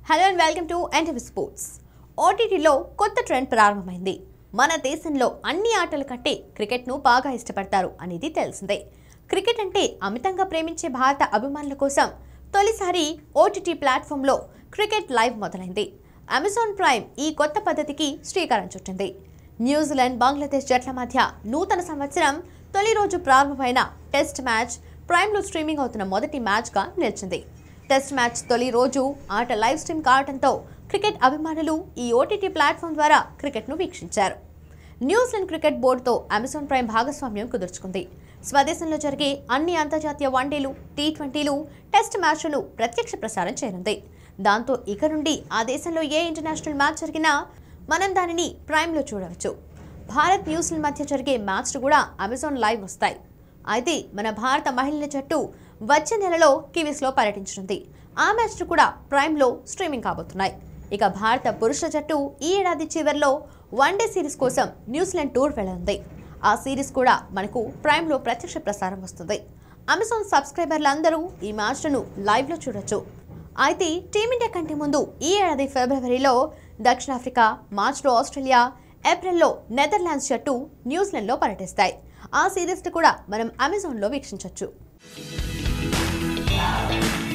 hello and welcome to NTV sports ఓటీటీలో కొత్త trend ప్రారంభమైంది మన దేశంలో అన్ని ఆటల కంటే క్రికెట్ను బాగా ఇష్టపడతారు అనేది తెలిసిందే క్రికెట్ అంటే అమితంగా ప్రేమించే భారత అభిమానుల కోసం తొలిసారి ఓటీటీ ప్లాట్ఫామ్లో క్రికెట్ లైవ్ మొదలైంది అమెజాన్ ప్రైమ్ ఈ కొత్త పద్ధతికి శ్రీకారం చుట్టింది న్యూజిలాండ్ బంగ్లాదేశ్ జట్ల మధ్య నూతన సంవత్సరం తొలి రోజు ప్రారంభమైన టెస్ట్ మ్యాచ్ ప్రైమ్లో స్ట్రీమింగ్ అవుతున్న మొదటి మ్యాచ్గా నిలిచింది టెస్ట్ మ్యాచ్ తొలి రోజు ఆట లైవ్ స్ట్రీమ్ కావడంతో క్రికెట్ అభిమానులు ఈ ఓటీటీ ప్లాట్ఫామ్ ద్వారా క్రికెట్ను వీక్షించారు న్యూజిలాండ్ క్రికెట్ బోర్డుతో అమెజాన్ ప్రైమ్ భాగస్వామ్యం కుదుర్చుకుంది స్వదేశంలో జరిగే అన్ని అంతర్జాతీయ వన్డేలు టీ ట్వంటీలు టెస్ట్ మ్యాచ్లను ప్రత్యక్ష ప్రసారం చేయనుంది దాంతో ఇక నుండి ఆ దేశంలో ఏ ఇంటర్నేషనల్ మ్యాచ్ జరిగినా మనం దానిని ప్రైమ్లో చూడవచ్చు భారత్ న్యూజిలాండ్ మధ్య జరిగే మ్యాచ్లు కూడా అమెజాన్ లైవ్ వస్తాయి అయితే మన భారత మహిళల జట్టు వచ్చే నెలలో కివీస్లో పర్యటించనుంది ఆ మ్యాచ్లు కూడా ప్రైమ్లో స్ట్రీమింగ్ కాబోతున్నాయి ఇక భారత పురుషుల జట్టు ఈ ఏడాది చివరిలో వన్డే సిరీస్ కోసం న్యూజిలాండ్ టూర్ వెళ్ళనుంది ఆ సిరీస్ కూడా మనకు ప్రైమ్లో ప్రత్యక్ష ప్రసారం వస్తుంది అమెజాన్ సబ్స్క్రైబర్లందరూ ఈ మ్యాచ్లను లైవ్లో చూడొచ్చు అయితే టీమిండియా కంటే ముందు ఈ ఏడాది ఫిబ్రవరిలో దక్షిణాఫ్రికా మార్చిలో ఆస్ట్రేలియా ఏప్రిల్లో నెదర్లాండ్స్ జట్టు న్యూజిలాండ్లో పర్యటిస్తాయి ఆ సిరీస్ని కూడా మనం అమెజాన్లో వీక్షించవచ్చు